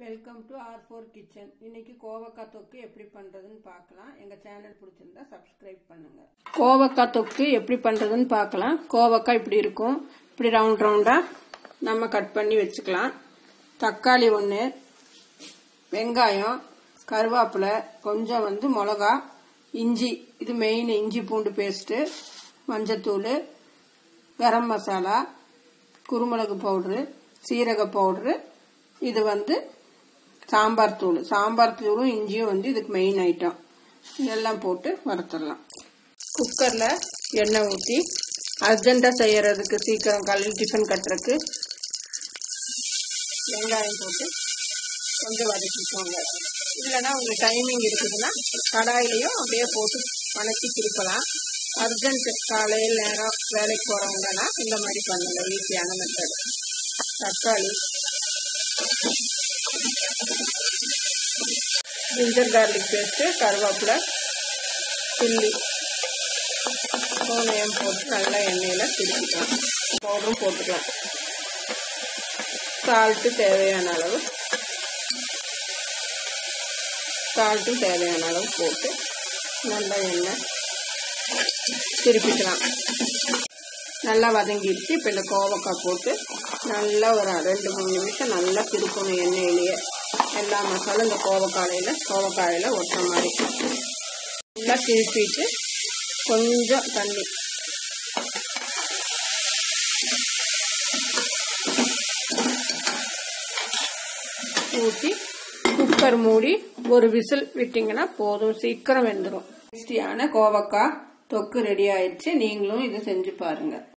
welcome to R four kitchen இன்னைக்கு கோவக்காய் தொக்கு எப்படி பண்றதுன்னு பார்க்கலாம் எங்க சேனல் பிடிச்சிருந்தா சப்ஸ்கிரைப் பண்ணுங்க கோவக்காய் தொக்கு எப்படி பண்றதுன்னு பார்க்கலாம் கோவக்காய் இப்படி இருக்கும் இப்படி ரவுண்ட் ரவுண்டா நம்ம கட் பண்ணி வச்சுக்கலாம் தக்காளி ஒன்று வெங்காயம் கருவேப்பிலை கொஞ்சம் வந்து மிளகா இஞ்சி இது மெயின் இஞ்சி பூண்டு பேஸ்ட்டு மஞ்சத்தூள் கரம் மசாலா குருமிளகு பவுட்ரு சீரக பவுட்ரு இது வந்து சாம்பார் தூள் சாம்பார் தூளும் இஞ்சியும் வந்து இதுக்கு மெயின் ஐட்டம் இதெல்லாம் போட்டு வறுத்துடலாம் குக்கரில் எண்ணெய் ஊற்றி அர்ஜென்ட்டாக செய்யறதுக்கு சீக்கிரம் காலையில் டிஃபன் கட்டுறதுக்கு வெங்காயம் போட்டு கொஞ்சம் வதக்கிக்கோங்க இல்லைன்னா உங்களுக்கு டைமிங் இருக்குதுன்னா கடாயிலையும் அப்படியே போட்டு வணக்கி திருப்பலாம் அர்ஜென்ட் காலையில் நேரம் வேலைக்கு போகிறவங்கன்னா இந்த மாதிரி பண்ணுங்க ஈஸியான மெத்தட் தக்காளி ஜிஞ்சர் கார்லிக் பேஸ்ட்டு கருவேப்பிலை சில்லி சோனையம் போட்டு நல்லா எண்ணெயில் திருப்பிக்கலாம் பவுடரும் போட்டுக்கலாம் சால்ட்டு தேவையான அளவு சால்ட்டும் தேவையான அளவு போட்டு நல்லா எண்ணெய் திருப்பிக்கலாம் நல்லா வதங்கிடுச்சு இப்போ இந்த கோவக்காய் போட்டு நல்லா ஒரு ரெண்டு மூணு நிமிஷம் நல்லா திருப்பணும் எண்ணெயிலேயே எல்லா மசாலும் இந்த கோவக்காயில் கோவக்காயில் ஒட்டுற மாதிரி நல்லா திருப்பிட்டு கொஞ்சம் தண்ணி ஊற்றி குக்கர் மூடி ஒரு விசில் விட்டிங்கன்னா போதும் சீக்கிரம் வெந்துடும் டேஸ்டியான கோவக்காய் தொக்கு ரெடி ஆயிடுச்சு நீங்களும் இதை செஞ்சு பாருங்க